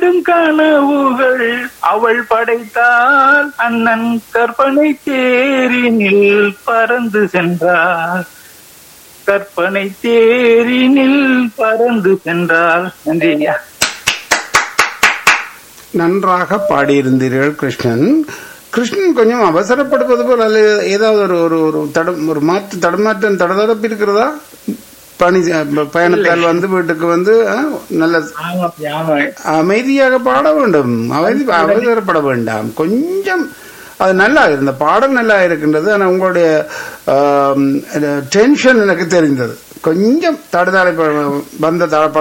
கட்டும் கனவுகள் அவள் படைத்தால் அண்ணன் கற்பனை தேரினில் பறந்து சென்றார் கற்பனை தேரினில் பறந்து சென்றார் நன்றி ஐயா நன்றாக பாடியிருந்தீர்கள் கிருஷ்ணன் கிருஷ்ணன் கொஞ்சம் அவசரப்படுவது போல் அல்ல ஏதாவது ஒரு ஒரு ஒரு தடம் ஒரு மாற்று தடமாற்றம் தடதடப்பு இருக்கிறதா பணி பயணத்தால் வந்து வீட்டுக்கு வந்து ஆ, நல்ல ஆமா ஆமா அமைதியாக பாட வேண்டும் அமைதி அவசரப்பட வேண்டாம் கொஞ்சம் அது நல்லா இருந்த பாடல் நல்லா இருக்கின்றது ஆனால் உங்களுடைய டென்ஷன் எனக்கு தெரிந்தது கொஞ்சம் தடுதாளை வந்த தட